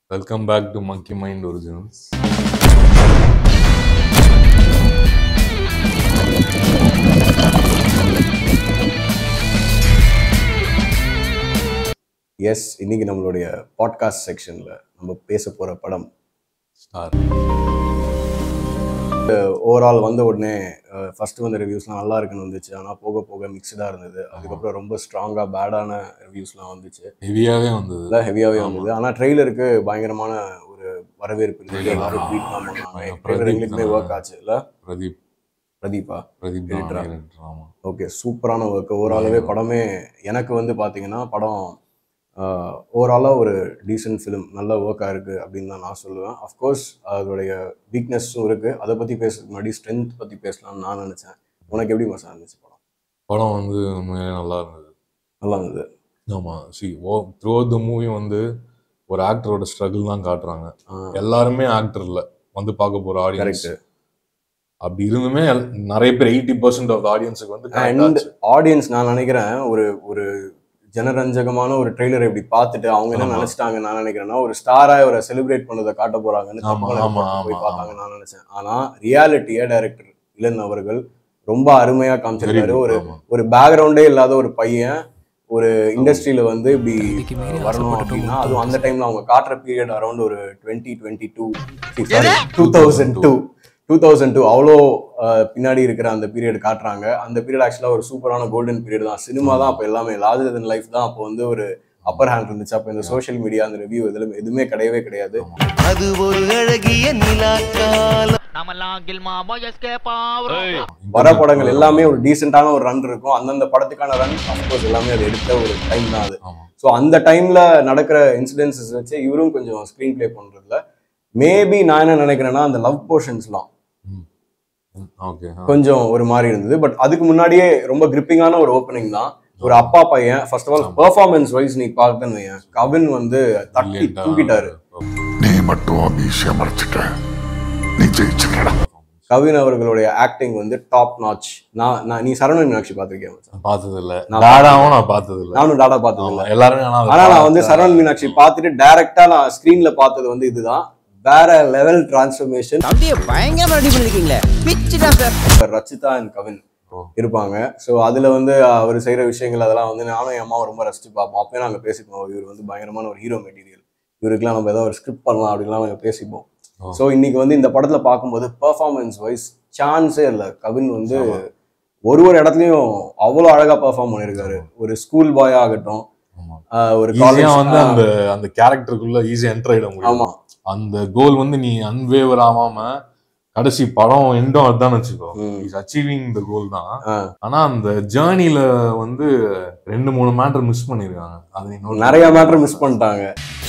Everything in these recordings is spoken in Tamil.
Welcome back to monkey mind originals எஸ் இன்னைக்கு நம்மளுடைய பாட்காஸ்ட் செக்ஷன்ல நம்ம பேச போற படம் ஸ்டார் ஓவரால் வந்த உடனே ஃபர்ஸ்ட் வந்த ரிவ்யூஸ்லாம் நல்லா இருக்குன்னு வந்துச்சு ஆனால் போக போக மிக்சடாக இருந்தது அதுக்கப்புறம் ரொம்ப ஸ்ட்ராங்காக பேடான ரிவ்யூஸ்லாம் வந்துச்சு ஹெவியாவே வந்தது எல்லாம் ஹெவியாகவே ஆமா. வந்தது ஆனால் ட்ரெய்லருக்கு பயங்கரமான ஒரு வரவேற்பு இருந்தது Trailer, எல்லாரும் ஆமா. ட்வீட்லாம் பண்ணாங்க ஆமா, ட்ரெய்லர் பிரதீப் எங்களுக்குமே தான். ஒர்க் ஆச்சு இல்லை பிரதீப் பிரதீபா பிரதீப் தான் Editor-ஆ? director, ஆமா ஓகே சூப்பரான ஒர்க் ஓவராலாகவே படமே எனக்கு வந்து பார்த்தீங்கன்னா படம் ஓவராலாக ஒரு டீசென்ட் ஃபிலிம் நல்ல ஒர்க்காக இருக்குது அப்படின்னு தான் நான் சொல்லுவேன் அஃப்கோர்ஸ் அதோடைய வீக்னஸும் இருக்குது அதை பற்றி பேசுறதுக்கு முன்னாடி ஸ்ட்ரென்த் பற்றி பேசலாம்னு நான் நினச்சேன் உனக்கு எப்படி மசா இருந்துச்சு படம் படம் வந்து உண்மையிலே நல்லா இருந்தது நல்லா இருந்தது ஆமா சி ஓ த்ரூ த மூவி வந்து ஒரு ஆக்டரோட ஸ்ட்ரகிள் தான் காட்டுறாங்க ஆ, எல்லாருமே ஆக்டர் இல்ல வந்து பார்க்க போற ஆடியன்ஸ் Correct. அப்படி இருந்துமே எல்- நிறைய பேர் எயிட்டி பர்சன்ட் ஆஃப் ஆடியன்ஸுக்கு வந்து connect அண்ட் ஆச்சு. ஆடியன்ஸ் நான் நினைக்கிறேன் ஒரு ஒரு ஜனரஞ்சகமான ஒரு ட்ரெய்லர் இப்படி பார்த்துட்டு அவங்க என்ன ஆமா. நினைச்சிட்டாங்க நான் நினைக்கிறேன்னா ஒரு ஸ்டாரா ஒரு செலிப்ரேட் பண்ணதை காட்ட போறாங்கன்னு ஆமா, தப்பான ஆமா, எதிர்பார்ப்பு போய் ஆமா, பார்த்தாங்க நான் நினைச்சேன் ஆனா ரியாலிட்டியா டைரக்டர் இளன் அவர்கள் ரொம்ப அருமையா Very காமிச்சிருக்காரு good, ஒரு ஆமா. ஒரு பேக்ரவுண்டே இல்லாத ஒரு பையன் ஒரு இண்டஸ்ட்ரியில வந்து இப்படி வரணும் அப்படின்னா அதுவும் அந்த டைம்ல அவங்க காட்டுற பீரியட் அரௌண்ட் ஒரு twenty twenty two two thousand two two thousand two அவ்வளோ அஹ், பின்னாடி இருக்கிற அந்த பீரியட் காட்டுறாங்க அந்த பீரியட் ஆக்சுவலாக ஒரு சூப்பரான கோல்டன் பீரியட் தான் சினிமா தான் அப்போ எல்லாமே லார்ஜர் தென் லைஃப் தான் அப்போ வந்து ஒரு அப்பர் ஹேண்ட் இருந்துச்சு அப்போ இந்த சோஷியல் மீடியா அந்த ரிவ்யூ இதில் எதுவுமே கிடையவே கிடையாது அது ஒரு அழகிய நிலாக்காலம் நாமெல்லாம் கில்மா பாய்ஸ்கே பாவரோம் வர படங்கள் எல்லாமே ஒரு டீசெண்டான ஒரு ரன் இருக்கும் அந்தந்த படத்துக்கான ரன் அஃப்கோர்ஸ் எல்லாமே அது எடுத்த ஒரு டைம் தான் அது ஆமா ஸோ அந்த டைம்ல நடக்கிற இன்சிடென்ட்ஸஸ் வச்சு இவரும் கொஞ்சம் ஸ்க்ரீன் ப்ளே பண்றதுல மேபி நான் என்ன நினைக்கிறேன்னா அந்த லவ் போர்ஷன்ஸ்லாம் ஓகே கொஞ்சம் ஒரு மாதிரி இருந்தது பட் அதுக்கு முன்னாடியே ரொம்ப கிரிப்பிங்கான ஒரு ஓப்பனிங் தான் ஒரு அப்பா பையன் ஃபர்ஸ்ட் ஆஃப் ஆல் ஆமா. பெர்ஃபார்மன்ஸ் வைஸ் நீ பார்த்தேன்னு வையேன் கவின் வந்து தட்டி தூக்கிட்டாரு நீ மட்டும் மீசைய மறைச்சிட்ட நீ ஜெயிச்சுட்டடா கவின் அவர்களுடைய ஆக்டிங் வந்து டாப் நாச் நான் நான் நீ சரவணன் மீனாட்சி பார்த்திருக்கேன் மச்சான். பார்த்தது இல்ல நான் டாடாவும் நான் பார்த்தது இல்ல நானும் டாடா பார்த்தது இல்ல ஆமா, எல்லாருமே ஆனா அதை ஆனா நான் வந்து பார்த்தா- சரவணன் மீனாட்சி பார்த்துட்டு டைரக்டா நான் ஸ்கிரீன்ல பார்த்தது வந்து இதுதான் வேற லெவல் டிரான்ஸ்ஃபர்மேஷன் தம்பியை பயங்கரமா ரெடி பண்ணிருக்கீங்களே பிச்சுதான் சார் ரச்சிதா அண்ட் கவின் ஓ. இருப்பாங்க ஸோ அதுல வந்து அவர் செய்யற விஷயங்கள் அதெல்லாம் வந்து நானும் என் அம்மாவும் ரொம்ப ரசிச்சு பார்ப்போம் அப்பயே நாங்க பேசிப்போம் இவர் வந்து பயங்கரமான ஒரு ஹீரோ மெட்டீரியல் இவருக்குலாம் நம்ம ஏதோ ஒரு ஸ்கிரிப்ட் பண்ணலாம் அப்படின்லாம் நாங்க பேசிப்போம் ஓ. ஸோ இன்னைக்கு வந்து இந்த படத்துல பார்க்கும்போது பெர்ஃபார்மன்ஸ் வைஸ் சான்ஸே இல்லை கவின் வந்து ஆமா. ஒரு ஒரு இடத்துலயும் அவ்வளோ அழகா பெர்ஃபார்ம் பண்ணியிருக்காரு ஒரு ஸ்கூல் பாய் ஆகட்டும் ஆமா. ஆஹ் ஒரு ஈஸியா காலேஜ் வந்து அந்த அந்த கேரக்டருக்குள்ள ஈஸியா என்டர் ஆயிட முடியும் ஆமா அந்த கோல் வந்து நீ அன்வேவர் ஆகாம கடைசி படம் எண்டும் அதுதான் வச்சுக்கோ ம். இஸ் அச்சீவிங் த கோல் தான் ஆ. ஆனா அந்த ஜேர்னில வந்து ரெண்டு மூணு மேட்டர் மிஸ் பண்ணிருக்காங்க அது இன்னொரு நிறைய மேட்டர் மிஸ் பண்ணிட்டாங்க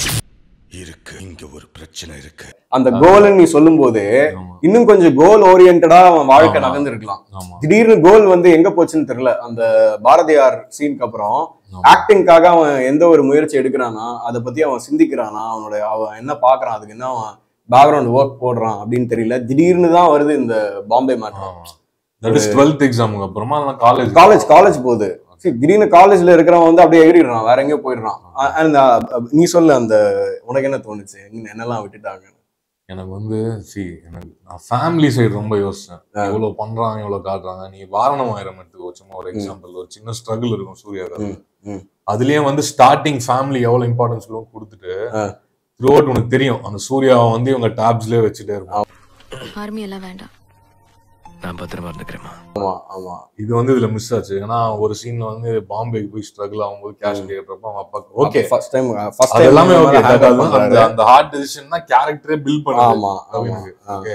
இருக்கு இங்க ஒரு பிரச்சனை இருக்கு அந்த கோல்னு நீ சொல்லும் போது ஆமா, இன்னும் கொஞ்சம் கோல் ஓரியன்டா அவன் வாழ்க்கை ஆமா. நகர்ந்துருக்கலாம் ஆமா திடீர்னு கோல் வந்து எங்க போச்சுன்னு தெரியல அந்த பாரதியார் சீனுக்கு அப்புறம் ஆமா. ஆக்டிங்காக அவன் எந்த ஒரு முயற்சி எடுக்கிறானா அதை பத்தி அவன் சிந்திக்கிறானா அவனோட அவன் என்ன பாக்குறான் அதுக்கு என்ன அவன் பேக்ரவுண்ட் ஒர்க் போடுறான் அப்படின்னு தெரியல திடீர்னு தான் வருது இந்த பாம்பே மேட்டர் ஆமா தட் இஸ் டுவெல்த் எக்ஸாமுக்கு அப்புறமா காலேஜ் காலேஜ் காலேஜ் போகுது See, திடீர்னு காலேஜ்ல இருக்கிறவன் வந்து அப்படியே எகிறிடுறான் வேற எங்கேயோ போயிடுறான் அ- and, uh, நீ சொல்லு அந்த உனக்கு என்ன தோணுச்சு எங்க- என்னெல்லாம் விட்டுட்டாங்க எனக்கு வந்து சி எனக்கு நான் ஃபேமிலி சைடு ரொம்ப யோசிச்சேன் ஆ. இவ்வளவு பண்றாங்க இவ்வளவு காட்டுறாங்க நீ வாரணம் ஆயிரம் எடுத்துக்கோ சும்மா ஒரு எக்ஸாம்பிள் ஒரு சின்ன ஸ்ட்ரகிள் இருக்கும் சூர்யா ம், ம். அதுலயே வந்து ஸ்டார்டிங் ஃபேமிலி எவ்வளவு இம்பார்ட்டன்ஸ் கொடுத்துட்டு ஆ. த்ரூ உனக்கு தெரியும் அந்த சூர்யாவை வந்து இவங்க டேப்ஸ்லயே வச்சுட்டே இருக்கும் ஆர்மி எல்லாம் வேண்டாம் நான் பத்திரமா இருந்துக்கிறேமா ஆமா ஆமா இது வந்து இதுல மிஸ் ஆச்சு ஏன்னா ஒரு சீன்ல வந்து பாம்பேக்கு போய் ஸ்ட்ரகிள் ஆகும்போது கேஷ் கேட்கறப்ப அவங்க அப்பாக்கு ஓகே ஃபர்ஸ்ட் டைம் ஃபர்ஸ்ட் அது டைம் எல்லாமே ஓகே அந்த அந்த ஹார்ட் டிசிஷன் தான் கேரக்டரே பில்ட் பண்ணுது ஆமா ஆமா கவினுக்கு ஆ. ஓகே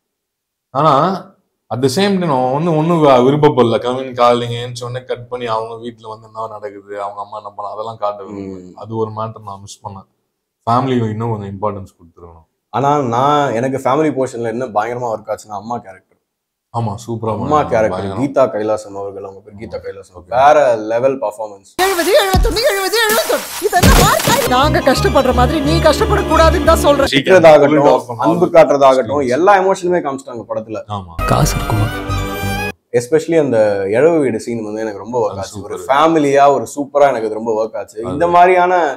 ஆனா அட் த சேம் டைம் அவன் வந்து ஒன்றும் விருப்பப்படல கவின் காலிங்கன்னு சொன்னே கட் பண்ணி அவங்க வீட்ல வந்து என்ன நடக்குது அவங்க அம்மா என்ன பண்ண அதெல்லாம் காட்ட விரும்பல. ம். அது ஒரு மேட்டர் நான் மிஸ் பண்ணேன் ஃபேமிலி இன்னும் கொஞ்சம் இம்பார்ட்டன்ஸ் கொடுத்துருக்கணும் ஆனா நான் எனக்கு ஃபேமிலி போர்ஷன்ல என்ன பயங்கரமா ஒர்க் ஆச்சுன்னா அம்மா கேரக்டர் ஆமா சூப்பரா அம்மா கேரக்டர் கீதா கைலாசம் அவர்கள் அவங்க பேர் கீதா கைலாசம் வேற லெவல் பர்ஃபார்மன்ஸ் எழுபது எழுபத்தொன்னு எழுபது எழுபத்தொன்னு இதெல்லாம் வாழ்க்கை நாங்க கஷ்டப்படுற மாதிரி நீ கஷ்டப்படக்கூடாதுன்னு தான் சொல்றேன் திட்டுறதாகட்டும் அன்பு காட்டுறதாகட்டும் எல்லா எமோஷனுமே காமிச்சிட்டாங்க படத்துல ஆமா காசு இருக்குமா எஸ்பெஷலி அந்த இழவு வீடு சீன் வந்து எனக்கு ரொம்ப ஒர்க் அது ஆச்சு ஒரு super. ஃபேமிலியா ஒரு சூப்பரா எனக்கு அது ரொம்ப ஒர்க் ஆச்சு இந்த மாதிரியான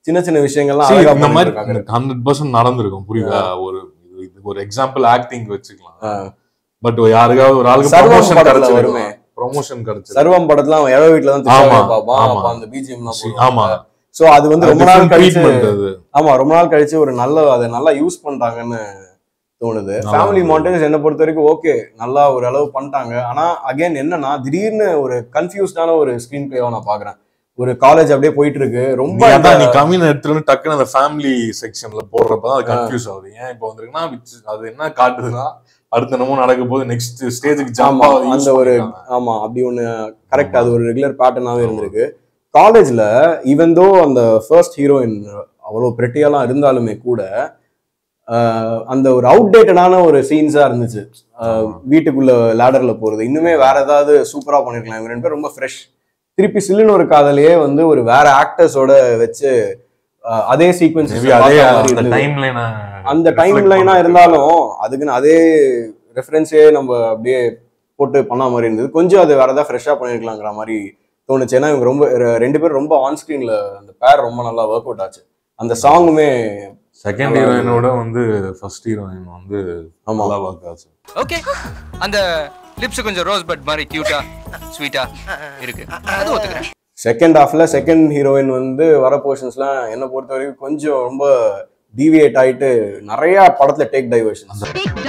சின்ன சின்ன விஷயங்கள்லாம் See, அழகா இந்த மாதிரி பண்ணிருக்காங்க ஹண்ட்ரட் பர்சன்ட் நடந்திருக்கும் புரியுதா ஒரு இது- இது ஒரு எக்ஸாம்பிள் ஆக்டிங் வச்சுக்கலாம் ஆ. பட் யாருக்காவது ஒரு ஆளுக்கு சர்வம் ப்ரொமோஷன் படத்துல வருமே. கிடைச்சிருக்கும் ப்ரொமோஷன் கிடைச்சிருக்கும் சர்வம் படத்துல அவன் எழ வீட்டுல தான் ஆமா, திரிஷாவை பார்ப்பான் ஆமா. அப்ப அந்த பிஜிஎம் எல்லாம் See, போடுவாங்க. ஆமா சோ அது வந்து ரொம்ப நாள் கழிச்சு ட்ரீட்மெண்ட் அது ஆமா ரொம்ப நாள் கழிச்சு ஒரு நல்ல அதை நல்லா யூஸ் பண்றாங்கன்னு தோணுது நல்லா ஃபேமிலி இருக்கு. மவுண்டன்ஸ் என்ன பொறுத்த வரைக்கும் ஓகே நல்லா ஒரு அளவு பண்ணிட்டாங்க ஆனா அகைன் என்னன்னா திடீர்னு ஒரு கன்ஃபியூஸ்டான ஒரு ஸ்கிரீன் பிளேவா நான் பாக்குறேன் ஒரு காலேஜ் அப்படியே போயிட்டு இருக்கு ரொம்ப நீ அந்த- அதான் நீ கம்மின்னு எடுத்துட்டு வந்து டக்குன்னு அந்த ஃபேமிலி செக்ஷன்ல போடுறப்ப அது கன்ஃபியூஸ் ஆகுது ஏன் இப்போ வந்திருக்குன்னா which- அது என்ன காட்டுதுன்னா அடுத்த என்னமோ நடக்க போது நெக்ஸ்ட் ஸ்டேஜுக்கு ஜம்ப் ஆமா, அந்த ஒரு ஆமா அப்படி ஒண்ணு கரெக்ட் அது ஒரு ரெகுலர் பேட்டர்னாவே இருந்திருக்கு காலேஜ்ல ஈவன் தோ அந்த ஃபர்ஸ்ட் ஹீரோயின் அவ்வளவு பிரெட்டியெல்லாம் இருந்தாலுமே கூட ஆஹ், அந்த ஒரு அவுடேட்டடான ஒரு சீன்ஸா இருந்துச்சு ஆஹ், வீட்டுக்குள்ள லேடர்ல போறது இன்னுமே வேற ஏதாவது சூப்பரா பண்ணிருக்கலாம் இவங்க ரெண்டு பேரும் ரொம்ப ஃப்ரெஷ் திருப்பி சில்லுன்னு ஒரு காதலையே வந்து ஒரு வேற ஆக்டர்ஸோட வச்சு ஆஹ், அதே சீக்வன்ஸ் அதே அந்த டைம் லைன் அந்த டைம் லைனா இருந்தாலும் அதுக்குன்னு அதே ரெஃபரன்ஸே நம்ம அப்படியே போட்டு பண்ண மாதிரி இருந்தது கொஞ்சம் அது வேற ஏதாவது ஃப்ரெஷ்ஷாக பண்ணிருக்கலாங்கிற மாதிரி தோணுச்சு ஏன்னா இவங்க ரொம்ப ரெ- ரெண்டு பேரும் ரொம்ப ஆன் ஸ்க்ரீன்ல அந்த பேர் ரொம்ப நல்லா ஒர்க் அவுட் ஆச்சு அந்த சாங்குமே செகண்ட் ஹீரோயினோட வந்து ஃபர்ஸ்ட் ஹீரோயின் வந்து ஆமா நல்லா ஒர்க் ஆச்சு ஓகே அந்த லிப்ஸ் கொஞ்சம் ரோஸ் பட் மாதிரி கியூட்டா ஸ்வீட்டா இருக்கு அது ஒத்துக்கிறேன் செகண்ட் ஹாஃப்ல செகண்ட் ஹீரோயின் வந்து வர போர்ஷன்ஸ்லாம் என்ன பொறுத்த வரைக்கும் கொஞ்சம் ரொம்ப டீவியேட் ஆயிட்டு நிறைய படத்துல டேக் டைவர்ஷன்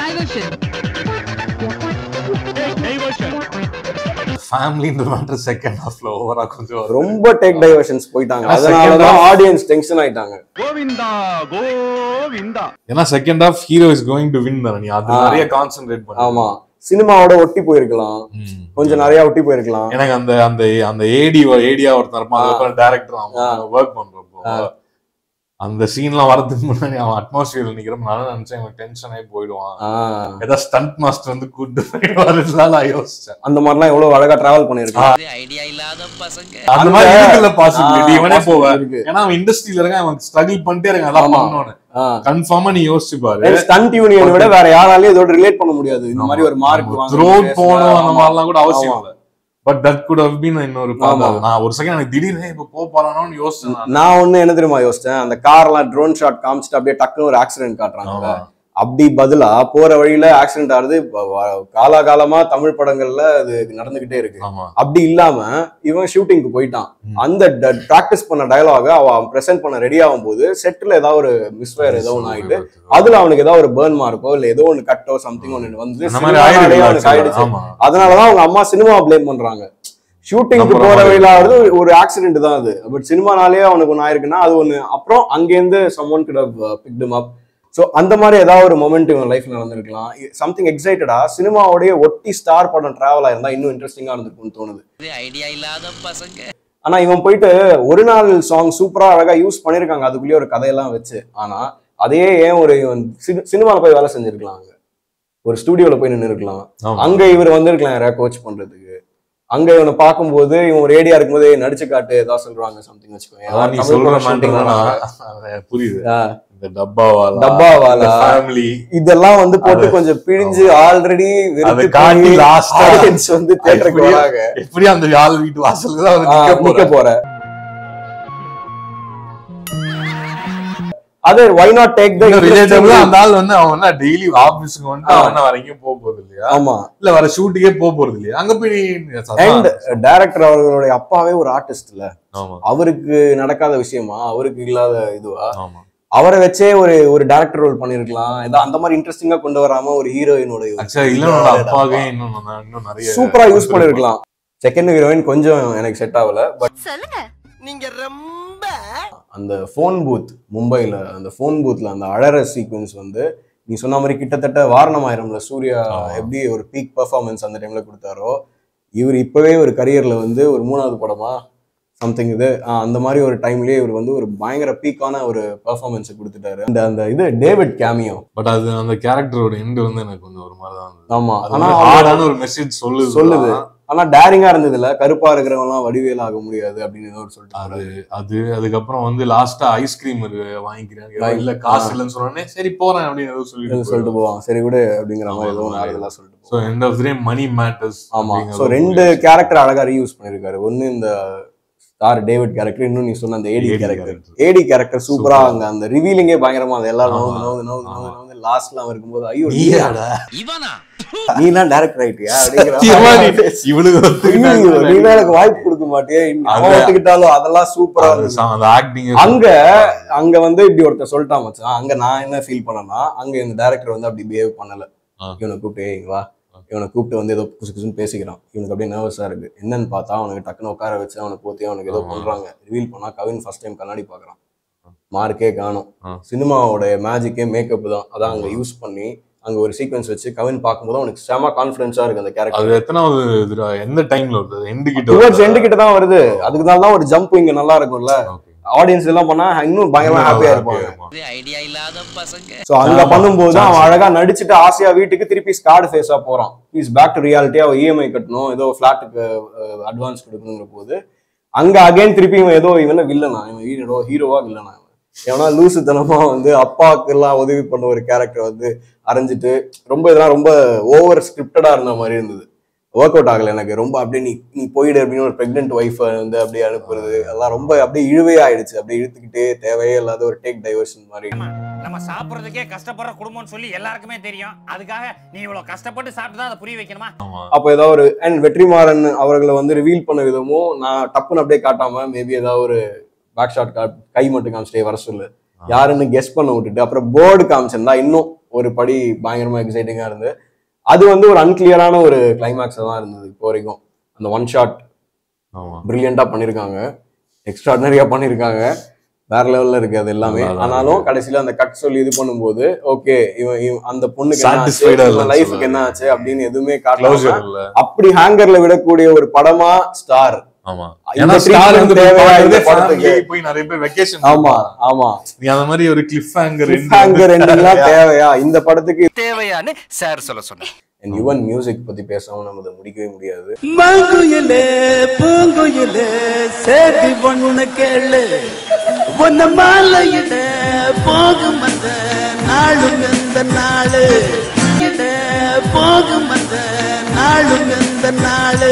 ஃபேமிலின்ற மேட்டர் செகண்ட் ஹாஃப்ல ஓவரா கொஞ்சம் வரும். ரொம்ப டேக் டைவர்ஷன்ஸ் போயிட்டாங்க ஆனா second அதனாலதான் half- ஆடியன்ஸ் டென்ஷன் ஆயிட்டாங்க ஏன்னா second half hero is going to win தானே நீ அது ஆ. நிறைய கான்சென்ட்ரேட் பண்ணி ஆமா சினிமாவோட ஒட்டி போயிருக்கலாம் ம். கொஞ்சம் நிறைய ஒட்டி போயிருக்கலாம் எனக்கு அந்த அந்த அந்த ஏடி ஏடியா ஒருத்தன் இருப்பான் அதுக்கப்புறம் டேரக்டர் அவன் ஒர்க் பண்றப்போ அந்த சீன்லாம் வரதுக்கு முன்னாடி அவன் அட்மாஸ்பியர்ல நிக்கிறப்ப நான் நினைச்சேன் அவன் டென்ஷன் ஆகி போயிடுவான் ஆஹ் ஏதாவது ஸ்டண்ட் மாஸ்டர் வந்து கூட்டு போயிடுவாருலாம் நான் யோசிச்சேன் அந்த மாதிரிலாம் எவ்வளவு அழகா டிராவல் பண்ணிருக்கான் ஐடியா இல்லாத பசங்க அந்த மாதிரி இருக்குல்ல பாசிபிலிட்டி ஆ, இவனே possibility போவேன் இருக்கு. ஏன்னா அவன் இண்டஸ்ட்ரியில இருக்கான் அவன் ஸ்ட்ரகிள் பண்ணிட்டே இருக்கான் எல்லாம் ஆமா. பண்ணணும்னு கன்ஃபார்மா நீ யோசிச்சு பாரு ஸ்டண்ட் யூனியன் விட வேற யாராலையும் இதோட ரிலேட் பண்ண முடியாது இந்த மாதிரி ஒரு மார்க் த்ரோட் போகணும் அந்த மாதிரிலாம் கூட அவசியம் இல்லை but that could have been இன்னொரு பாதா நான் ஒரு செகண்ட் எனக்கு திடீர்னு இப்ப போக போறானோன்னு யோசிச்சேன் நான். நான் ஒண்ணு என்ன தெரியுமா யோசிச்சேன் அந்த கார்லாம் ட்ரோன் ஷாட் காமிச்சிட்டு அப்படியே டக்குன்னு ஒரு ஆக்சிடென்ட் காட்டுறாங்க ஆமா. அப்படி பதிலா போற வழியில ஆக்சிடென்ட் ஆகுது வ- வ- காலாகாலமா தமிழ் படங்கள்ல அது நடந்துகிட்டே இருக்கு ஆமா அப்படி இல்லாம இவன் ஷூட்டிங்க்கு போயிட்டான் ம். அந்த பிராக்டிஸ் பண்ண டயலாக அவன் பிரசென்ட் பண்ண ரெடி ஆகும் போது செட்ல ஏதாவது ஒரு மிஸ்ஃபயர் ஏதோ ஒன்று ஆயிட்டு அதுல அவனுக்கு ஏதாவது ஒரு பேர்ன் மார்க்கோ இல்ல ஏதோ ஒன்னு கட்டோ சம்திங் ஒன்னு வந்து அந்த மாதிரி சினிமானாலே ஆயிடுச்சு அவனுக்கு ஆயிடுச்சு ஆமா அதனாலதான் அவங்க அம்மா சினிமா ப்ளேம் பண்றாங்க ஷூட்டிங்க்கு நம்புற போற மாதிரி வழியில ஆகுது ஒரு- ஒரு ஆக்சிடென்ட் தான் அது பட் சினிமானாலே அவனுக்கு ஒன்று ஆயிருக்குன்னா அது ஒண்ணு அப்புறம் அங்கேருந்து சம்மன் கிட்ட பிக்டும் அப் ஸோ அந்த மாதிரி ஏதாவது ஒரு மொமெண்ட் இவன் லைஃப்ல நடந்திருக்கலாம் சம்திங் எக்ஸைட்டடா சினிமாவோடய ஒட்டி ஸ்டார் படம் டிராவல் ஆயிருந்தா இன்னும் இன்ட்ரெஸ்டிங்கா இருந்திருக்கும்னு தோணுது ஐடியா இல்லாத பசங்க ஆனா இவன் போயிட்டு ஒரு நாள் சாங் சூப்பரா அழகா யூஸ் பண்ணிருக்காங்க அதுக்குள்ளேயே ஒரு கதையெல்லாம் வச்சு ஆனா அதையே ஏன் ஒரு இவன் சி- சினிமால போய் வேலை செஞ்சிருக்கலாம் அங்க ஒரு ஸ்டுடியோல போய் நின்று இருக்கலாம் ஆமா. அங்க இவர் வந்திருக்கலாம் யாராவது கோச் பண்றதுக்கு அங்க இவனை பார்க்கும்போது இவன் ஒரு ரேடியா இருக்கும்போது "ஏய், நடிச்சு காட்டு ஏதாவது சொல்றாங்க சம்திங் அதான் நீ வச்சுக்கோங்க சொல்ற தமிழ் மாட்டேங்க படம் shooting புரியுது ஆ. இந்த டப்பாவாலா டப்பாவாலா. ஃபேமிலி இதெல்லாம் வந்து போட்டு அது- கொஞ்சம் பிழிஞ்சு ஆல்ரெடி அதை காட்டி last ஆ ஆடியன்ஸ் வந்து தேட்டருக்கு எப்படி- வராங்க எப்படி அந்த ஆள் வீட்டு வாசலுக்கு தான் வந்து ஆ, நிக்க நிக்க போறேன் போற அதே வை நாட் டேக் த ரிலேட்டபிளா அந்த ஆள் வந்து அவன் என்ன டெய்லி ஆபீஸ்க்கு வந்துட்டு ஆ. அவன் என்ன வர எங்கேயும் போக போறது இல்லையா ஆமா இல்ல வர ஷூட்டுக்கே போக போறது இல்லையா அங்க போய் நீ அண்ட் டைரக்டர் அவர்களுடைய அப்பாவே ஒரு ஆர்டிஸ்ட் இல்ல ஆமா அவருக்கு நடக்காத விஷயமா அவருக்கு இல்லாத இதுவா ஆமா அவரை வச்சே ஒரு ஒரு டேரக்டர் ரோல் பண்ணிருக்கலாம் ஏதோ அந்த மாதிரி இன்ட்ரெஸ்டிங்கா கொண்டு வராம ஒரு ஹீரோயினோட ஆக்சுவலா இல்லனோட அப்பாவே இன்னும் நான் இன்னும் நிறைய சூப்பரா யூஸ் பண்ணிருக்கலாம் செகண்ட் ஹீரோயின் கொஞ்சம் எனக்கு செட் ஆகல பட் சொல்லுங்க நீங்க ரொம்ப அந்த ஃபோன் பூத் மும்பைல அந்த ஃபோன் பூத்ல அந்த அழற சீக்வன்ஸ் வந்து நீ சொன்ன மாதிரி கிட்டத்தட்ட வாரணமாயிரம்ல சூர்யா ஆமா. எப்படி ஒரு பீக் பெர்ஃபார்மன்ஸ் அந்த டைம்ல கொடுத்தாரோ இவர் இப்பவே ஒரு கரியர்ல வந்து ஒரு மூணாவது படமா சம்திங் இது ஆஹ் அந்த மாதிரி ஒரு டைம்லயே இவர் வந்து ஒரு பயங்கர பீக்கான ஒரு பெர்ஃபார்மன்ஸ் கொடுத்துட்டாரு அந்த அந்த இது டேவிட் கேமியோ பட் அது அந்த கேரக்டரோட எண்ட் வந்து எனக்கு கொஞ்சம் ஒரு மாதிரி தான் இருந்தது ஆமா அது ஆனா வந்து அவர் ஹார்டான ஒரு மெசேஜ் சொல்லுது சொல்லுது. ஆனா டேரிங்கா இருந்ததுல கருப்பா இருக்கிறவங்கலாம் வடிவேல் ஆக முடியாது அப்படின்னு ஏதோ ஒரு சொல்லிட்டு அது அது அதுக்கப்புறம் வந்து லாஸ்டா ஐஸ்கிரீம் வாங்கிக்கிறேன் வாங்கி- இல்ல காசு இல்லைன்னு சொன்னோடனே சரி போறேன் அப்படின்னு ஏதோ சொல்லிட்டு சொல்லிட்டு போவான் சரி விடு அப்படிங்கிற மாதிரி ஏதோ ஆமா, ஒன்று ஆமா. ஆறுதலா சொல்லிட்டு ஸோ போவான் end of day money matters ஆமா சோ ரெண்டு கேரக்டர் அழகா ரீயூஸ் பண்ணிருக்காரு ஒண்ணு இந்த ஸ்டார் டேவிட் கேரக்டர் இன்னும் நீ சொன்ன அந்த AD AD character character. AD character சூப்பரா Super. அங்க அந்த ரிவீலிங்கே பயங்கரமா அது எல்லாரும் ஆமா. நோந்து நோந்து நோந்து ஆமா. நோந்து நோந்து லாஸ்ட்ல அவன் இருக்கும்போது ஐயோ நீயாடா? இவனா நீ தான் டேரக்டர் ஆயிட்டியா சத்தியமா அப்படிங்கிற நீ- இவனுக்கு ஐயோ, ஒத்துக்கிட்டாங்க. நீ தான் எனக்கு வாய்ப்பு கொடுக்க மாட்டியே அவன் அது- ஒத்துக்கிட்டாலும் அதெல்லாம் சூப்பரா அது இருந்துச்சு ச- அந்த acting அங்க அங்க வந்து இப்படி ஒருத்தர் சொல்லிட்டான் மச்சான் அங்க நான் என்ன ஃபீல் பண்ணேன்னா அங்க இந்த டைரக்டர் வந்து அப்படி பிஹேவ் பண்ணல ஆ. இவனை கூப்பிட்டு "ஏய், இங்க வா இவனை கூப்பிட்டு வந்து ஏதோ குசு குசுன்னு பேசிக்கிறான் இவனுக்கு அப்படியே நர்வஸா இருக்கு என்னன்னு பார்த்தா அவனுக்கு டக்குன்னு உட்கார வச்சு அவனை போத்தி அவனுக்கு ஏதோ ஆமா. பண்றாங்க ரிவீல் பண்ணா கவின் ஃபர்ஸ்ட் டைம் கண்ணாடி பாக்குறான் மார்க்கே காணும் ஆ. சினிமாவோட மேஜிக்கே மேக்கப் தான் அதான் அங்க யூஸ் பண்ணி அங்க ஒரு சீக்வன்ஸ் வச்சு கவின் பார்க்கும்போது அவனுக்கு செம கான்ஃபிடன்ஸா இருக்கு அந்த கேரக்டர் அது எத்தனாவது இதுடா? எந்த டைம்ல வருது எண்டு கிட்ட டுவர்ட்ஸ் வருதா? எண்டு கிட்ட தான் வருது அதுக்கு தான் ஒரு ஜம்ப் இங்க நல்லா இருக்கும்ல Okay. ஆடியன்ஸ் எல்லாம் பண்ணா இன்னும் பயங்கரமா ஹாப்பியா இருப்பாங்க இருப்பான். இது ஐடியா இல்லாத பசங்க சோ அங்க ஆமா. பண்ணும்போது அவன் Chance. அழகா நடிச்சுட்டு ஆசையா வீட்டுக்கு திருப்பி ஸ்கார்டு ஃபேஸா போறான் இஸ் பேக் டு ரியாலிட்டி அவன் இஎம்ஐ கட்டணும் ஏதோ ஃபிளாட்டுக்கு அட்வான்ஸ் கொடுக்கணுங்கிற போது அங்க அகைன் திருப்பி இவன் ஏதோ இவன் வில்லனா இவன் ஹீரோ ஹீரோவா வில்லனா இவன் ஏன்னா லூசுத்தனமா வந்து அப்பாவுக்கு எல்லாம் உதவி பண்ண ஒரு கேரக்டர் வந்து அரைஞ்சிட்டு ரொம்ப இதெல்லாம் ரொம்ப ஓவர் ஸ்கிரிப்டடா இருந்த மாதிரி இருந்தது ஒர்க் அவுட் ஆகல எனக்கு ரொம்ப அப்படியே நீ நீ போயிடு அப்படின்னு ஒரு பிரெக்னென்ட் ஒய்ஃபை வந்து அப்படியே அனுப்புறது அதெல்லாம் ரொம்ப அப்படியே இழுவையாயிடுச்சு அப்படியே இழுத்துக்கிட்டே தேவையே இல்லாத ஒரு டேக் டைவர்ஷன் மாதிரி நம்ம சாப்பிடுறதுக்கே கஷ்டப்படுற குடும்பம்னு சொல்லி எல்லாருக்குமே தெரியும் அதுக்காக நீ இவ்வளவு கஷ்டப்பட்டு சாப்பிட்டு தான் அதை புரிய வைக்கணுமா ஆமா. அப்போ ஏதாவது ஒரு அண்ட் வெற்றிமாறன் அவர்களை வந்து ரிவீல் பண்ண விதமும் நான் டப்புன்னு அப்படியே காட்டாம மேபி ஏதாவது ஒரு பேக் ஷாட் கை மட்டும் காமிச்சிட்டே வர சொல்லு யாருன்னு கெஸ் பண்ண விட்டுட்டு அப்புறம் போர்டு காமிச்சிருந்தா இன்னும் ஒரு படி பயங்கரமா எக்ஸைட்டிங்கா இருந்து அது வந்து ஒரு அன்கிளியரான ஒரு கிளைமேக்ஸ் தான் இருந்தது இப்போ வரைக்கும் அந்த ஒன் ஷாட் ஆமா. பிரில்லியண்டா பண்ணிருக்காங்க எக்ஸ்ட்ராடனரியா பண்ணிருக்காங்க வேற லெவல்ல இருக்கு அது எல்லாமே நல்லா தான் ஆனாலும் இருக்கு. கடைசியில அந்த கட் சொல்லி இது பண்ணும்போது ஓகே இவன் இவன் அந்த பொண்ணுக்கு Satisfied ஆ இல்லைன்னு லைஃபுக்கு சொல்லாது. என்ன ஆச்சு அப்படின்னு எதுவுமே Closure காட்டலாம் இல்ல. அப்படி ஹேங்கர்ல விடக்கூடிய ஒரு படமா ஸ்டார் ஆமா. இந்த ஏன்னா treatment star வந்து தேவையா போய் இந்த family படத்துக்கு? போய் நிறைய பேர் vacation ஆமா போவாங்க. ஆமா நீ அந்த மாதிரி ஒரு cliff hanger end ஹேங்கர் வந்து எல்லாம் தேவையா இந்த படத்துக்கு தேவையான்னு சார் சொல்ல சொன்னேன் யுவன் மியூசிக் பத்தி பேசாம நம்ம இதை முடிக்கவே முடியாது மாங்குயிலே பூங்குயிலே சேதி ஒண்ணு கேளு உன்ன மாலையிட போகும் அந்த நாளும் எந்த நாளு இட போகும் அந்த நாளும் எந்த நாளு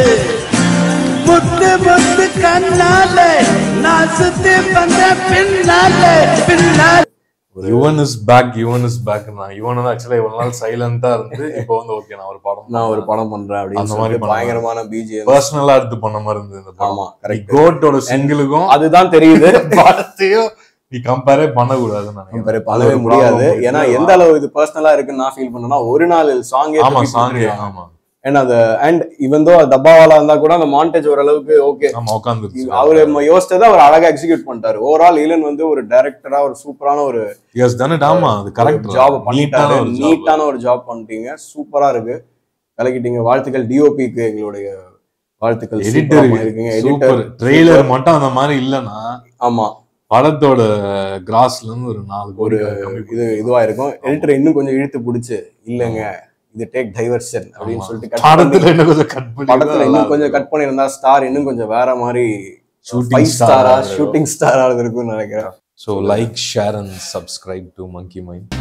முத்து முத்து கண்ணாலே நான் சுத்தி வந்த பின்னாலே பின்னாலே Yuvan is back Yuvan is back நான் யுவன் வந்து ஆக்சுவலா இவ்வளவு நாள் சைலண்டா இருந்து இப்போ வந்து ஓகே நான் ஒரு படம் நான் ஒரு படம் பண்றேன் அப்படின்னு அந்த மாதிரி சொல்லிட்டு பண்ணலாம். பயங்கரமான பிஜிஎம் பர்சனலா எடுத்து பண்ண மாதிரி இருந்தது இந்த ஆமா படம் கரெக்ட் கோட்டோட சிங்கிளுக்கும் அதுதான் தெரியுது படத்தையும் நீ கம்பேரே பண்ண கூடாதுன்னு நினைக்கிறேன் compare பண்ணவே அது ஒரு முடியாது problem இருக்கு. ஏன்னா எந்த அளவு இது பர்சனலா இருக்குன்னு நான் ஃபீல் பண்ணேன்னா ஒரு நாள் சாங்கே ஆமா சாங் ஆமா ஏன்னா அது அண்ட் இவன் தோ டப்பாவாலா இருந்தா கூட அந்த மாண்டேஜ் ஓரளவுக்கு ஓகே ஆமா உட்காந்துருச்சு அவரு ம- யோசிச்சதை அவர் அழகா எக்ஸிக்யூட் பண்ணிட்டாரு ஓவரால் ஈலன் வந்து ஒரு டைரக்டரா ஒரு சூப்பரான ஒரு எஸ் தானே ஆமா அது கரெக்ட் ஜாப் பண்ணிட்டாரு நீட்டான ஒரு ஜாப் பண்ணிட்டீங்க சூப்பரா இருக்கு கலக்கிட்டீங்க வாழ்த்துக்கள் டிஓபிக்கு எங்களுடைய வாழ்த்துக்கள் சூப்பரா எடிட்டர் பண்ணிருக்கீங்க சூப்பர் எடிட்டர் ட்ரெய்லர் மட்டும் அந்த மாதிரி இல்லனா ஆமா படத்தோட கிராஸ்ல இருந்து ஒரு நாலு கோடி கம்மி இது இதுவா இருக்கும் எடிட்டர் இன்னும் கொஞ்சம் இழுத்து பிடிச்சு இல்லங்க இது டேக் டைவர்ஷன் அப்படின்னு ஆமா. சொல்லிட்டு cut பண்ணி- படத்துல இன்னும் கொஞ்சம் கட் பண்ணி படத்துல இன்னும் கொஞ்சம் கட் பண்ணியிருந்தா ஸ்டார் இன்னும் கொஞ்சம் வேற மாதிரி Shooting ஃபைவ் star ஸ்டாரா ஆ இருக்கும். ஷூட்டிங் ஸ்டாரா இருக்கும்னு நினைக்கிறேன் so like share and subscribe to monkey mind